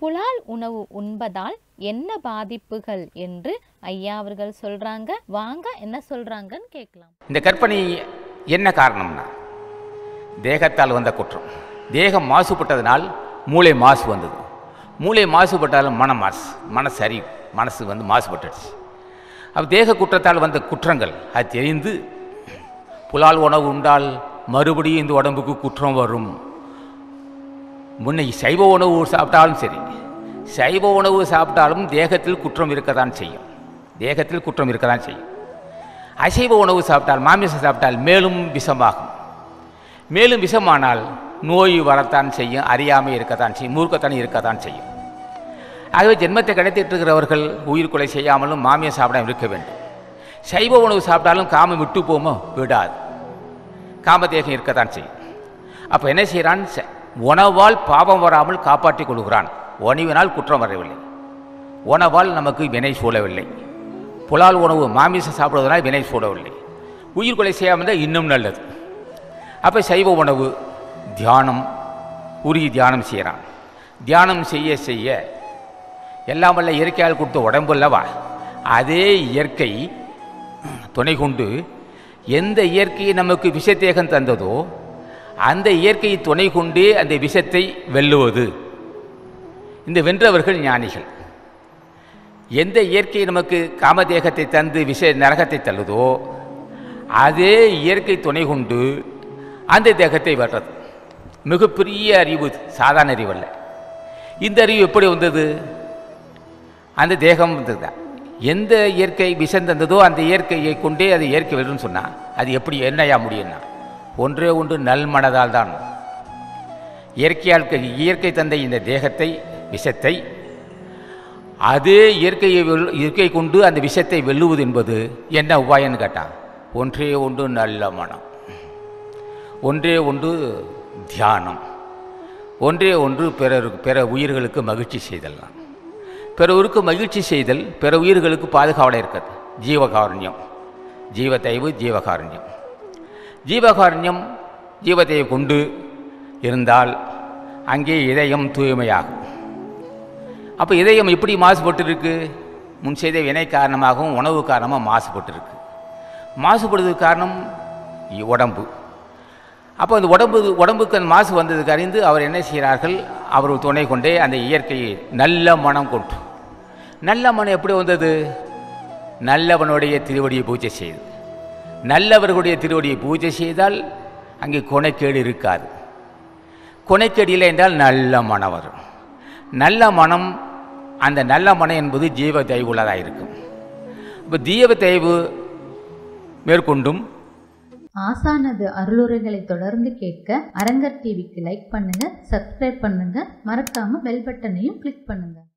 புலால் உணவு உண்பதால் என்ன பாதிப்புகள் என்று ஐயா அவர்கள் சொல்றாங்க வாங்க என்ன சொல்றாங்கன்னு கேட்கலாம் இந்த கற்பனை என்ன காரணம்னா தேகத்தால் வந்த குற்றம் தேகம் மாசுபட்டதனால் மூளை மாசு வந்தது மூளை மாசுபட்டாலும் மன மாசு மனசு அறி மனசு வந்து மாசுபட்டுடுச்சு அப்போ தேக குற்றத்தால் வந்த குற்றங்கள் அது தெரிந்து புலால் உணவு உண்டால் மறுபடியும் இந்த உடம்புக்கு குற்றம் வரும் முன்னை சைவ உணவு சாப்பிட்டாலும் சரி சைவ உணவு சாப்பிட்டாலும் தேகத்தில் குற்றம் இருக்கத்தான் செய்யும் தேகத்தில் குற்றம் இருக்கத்தான் செய்யும் அசைவ உணவு சாப்பிட்டால் மாமிசம் சாப்பிட்டால் மேலும் விஷமாகும் மேலும் விஷமானால் நோய் வரத்தான் செய்யும் அறியாமை இருக்கத்தான் செய்யும் மூர்க்கத்தனம் இருக்கத்தான் செய்யும் ஆகவே ஜென்மத்தை கிடைத்திட்டு இருக்கிறவர்கள் உயிர் கொலை செய்யாமலும் மாமியம் சாப்பிடாம இருக்க வேண்டும் சைவ உணவு சாப்பிட்டாலும் காமம் விட்டு போமோ விடாது காமதேகம் இருக்கத்தான் செய்யும் அப்போ என்ன செய்கிறான் ச- உணவால் பாவம் வராமல் காப்பாற்றிக் கொள்கிறான் உணவினால் குற்றம் வரவில்லை உணவால் நமக்கு வினை சூழவில்லை புலால் உணவு மாமிசம் சாப்பிடுவதனால் வினை சூழவில்லை உயிர் கொலை செய்யாமல் இருந்தால் இன்னும் நல்லது அப்போ சைவ உணவு தியானம் உருகி தியானம் செய்கிறான் தியானம் செய்ய செய்ய எல்லாம் வல்ல இயற்கையால் கொடுத்த உடம்பு அல்லவா அதே இயற்கை துணை கொண்டு எந்த இயற்கை நமக்கு விஷத்தேகம் தந்ததோ அந்த இயற்கையை துணை கொண்டே அந்த விஷத்தை வெல்லுவது இந்த வென்றவர்கள் ஞானிகள் எந்த இயற்கை நமக்கு காமதேகத்தை தந்து விஷ நரகத்தை தள்ளுதோ அதே இயற்கை துணை கொண்டு அந்த தேகத்தை வெல்றது மிகப்பெரிய அறிவு இது, சாதாரண அறிவு அல்ல இந்த அறிவு எப்படி வந்தது அந்த தேகம் வந்தது எந்த இயற்கை விஷம் தந்ததோ அந்த இயற்கையை கொண்டே அது இயற்கை வெல்லுன்னு சொன்னா அது எப்படி என்னையா முடியும்னா ஒன்றே ஒன்று நல்மனதால் தான் இயற்கையால் இயற்கை தந்த இந்த தேகத்தை விஷத்தை அதே இயற்கையை வெல் இயற்கை கொண்டு அந்த விஷத்தை வெல்லுவது என்பது என்ன உபாயம்னு கேட்டான் ஒன்றே ஒன்று நல்ல மனம் ஒன்றே ஒன்று தியானம் ஒன்றே ஒன்று பிறருக்கு பிற உயிர்களுக்கு மகிழ்ச்சி செய்தல்லாம் பிறருக்கு மகிழ்ச்சி செய்தல் பிற உயிர்களுக்கு பாதுகாவலாக இருக்கிறது ஜீவகாருண்யம் ஜீவத்தைவு ஜீவகாருண்யம் ஜீவகாருண்யம் ஜீவத்தையை கொண்டு இருந்தால் அங்கே இதயம் தூய்மையாகும் அப்போ இதயம் எப்படி மாசுபட்டு இருக்கு முன் செய்த வினை காரணமாகவும் உணவு காரணமாக மாசுபட்டு இருக்கு மாசுபடுறதுக்கு காரணம் இ- உடம்பு அப்போ அந்த உடம்பு உடம்புக்கு அந்த மாசு வந்ததுக்கு அறிந்து அவர் என்ன செய்கிறார்கள் அவர் துணை கொண்டே அந்த இயற்கையை நல்ல மனம் கொண்டு நல்ல மனம் எப்படி வந்தது நல்லவனுடைய திருவடியை பூஜை செய்து நல்லவர்களுடைய திருவடியை பூஜை செய்தால் அங்கே கொனைக்கேடு இருக்காது கொனைக்கேடு இல்லை என்றால் நல்ல மனம் வரும் நல்ல மனம் அந்த நல்ல மனம் என்பது ஜீவ தெய்வுள்ளதாக இருக்கும் இப்போ ஜீவ தெய்வு மேற்கொண்டும் ஆசானது அருளுரைகளை தொடர்ந்து கேட்க அரங்கர் டிவிக்கு லைக் பண்ணுங்க சப்ஸ்கிரைப் பண்ணுங்க மறக்காம பெல் பட்டனையும் கிளிக் பண்ணுங்க